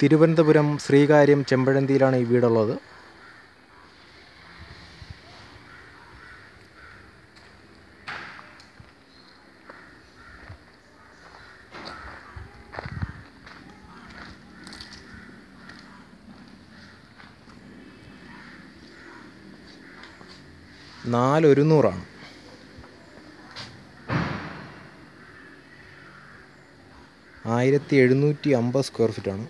തിരുവനന്തപുരം ശ്രീകാര്യം ചെമ്പഴന്തിയിലാണ് ഈ വീടുള്ളത് നാലൊരുന്നൂറാണ് ആയിരത്തി എഴുന്നൂറ്റി അമ്പത് സ്ക്വയർ ഫീറ്റാണ്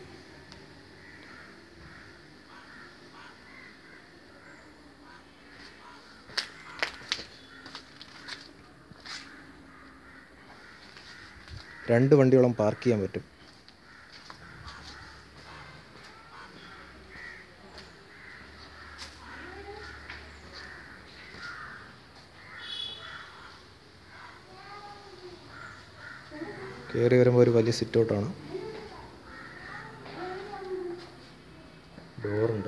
രണ്ട് വണ്ടിയോളം പാർക്ക് ചെയ്യാൻ പറ്റും കയറി വരുമ്പോൾ ഒരു വലിയ സിറ്റ് ഔട്ടാണ് ഡോറുണ്ട്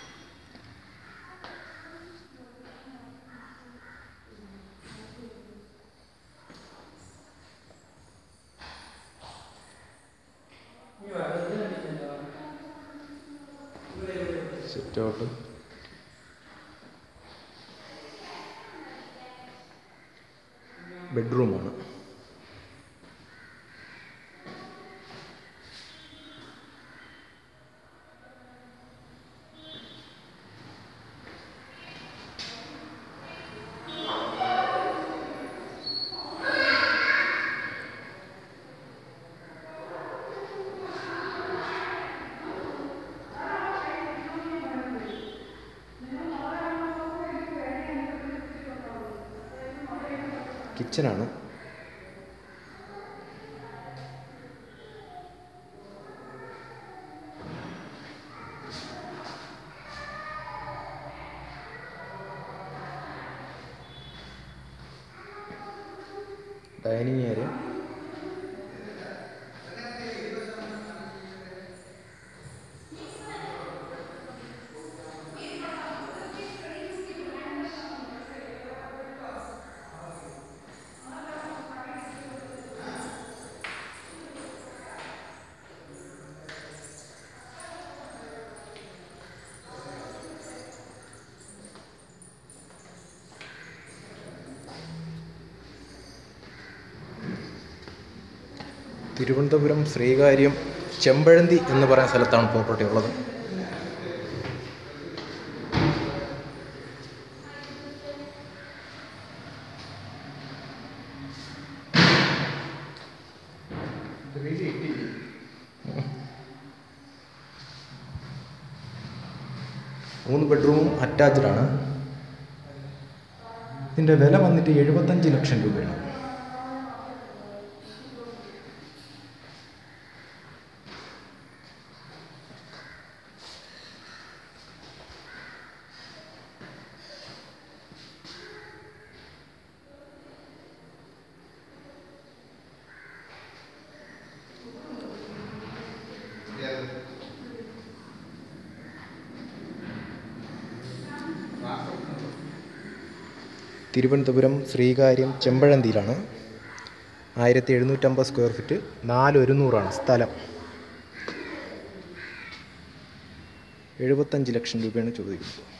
സിറ്റ് ഔട്ട് ബെഡ്റൂമാണ് കിച്ചനാണ് ഡൈനിങ് ഏരിയ തിരുവനന്തപുരം ശ്രീകാര്യം ചെമ്പഴന്തി എന്ന് പറയുന്ന സ്ഥലത്താണ് പ്രോപ്പർട്ടി ഉള്ളത് മൂന്ന് ബെഡ്റൂമും അറ്റാച്ച്ഡ് ആണ് ഇതിൻ്റെ വില വന്നിട്ട് എഴുപത്തഞ്ച് ലക്ഷം രൂപയാണ് തിരുവനന്തപുരം ശ്രീകാര്യം ചെമ്പഴന്തിയിലാണ് ആയിരത്തി എഴുന്നൂറ്റമ്പത് സ്ക്വയർ ഫീറ്റ് നാല് ഒരുന്നൂറാണ് സ്ഥലം എഴുപത്തഞ്ച് ലക്ഷം രൂപയാണ് ചോദിക്കുന്നത്